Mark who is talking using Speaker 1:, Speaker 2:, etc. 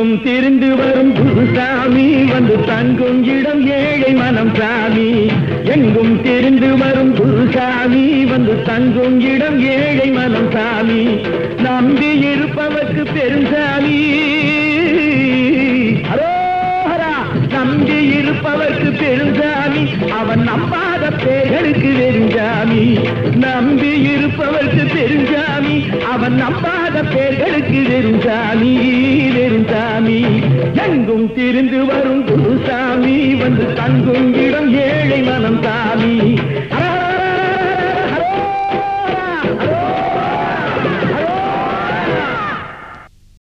Speaker 1: எங்கும் திரிந்து வரும் குருசாமி வந்து தங்கும் இடம் ஏழை மனம் சாமி எங்கும் திரிந்து வரும் குருசாமி வந்து தங்கும் இடம் ஏழை மனம் சாமி நம்பி இருப்பவர்க்கு பெருசாமி அரோஹரா நம்பி இருப்பவர்க்கு பெருஞ்சாமி அவன் நம்பாத பேர்களுக்கு வெறுஞ்சாமி நம்பி இருப்பவர்க்கு பெருஞ்சாமி அவன் நம்பாத பேர்களுக்கு வெறுஞ்சாமி வெறுஞ்சாமி எங்கும் திரிந்து வரும் குருசாமி வந்து தங்கும்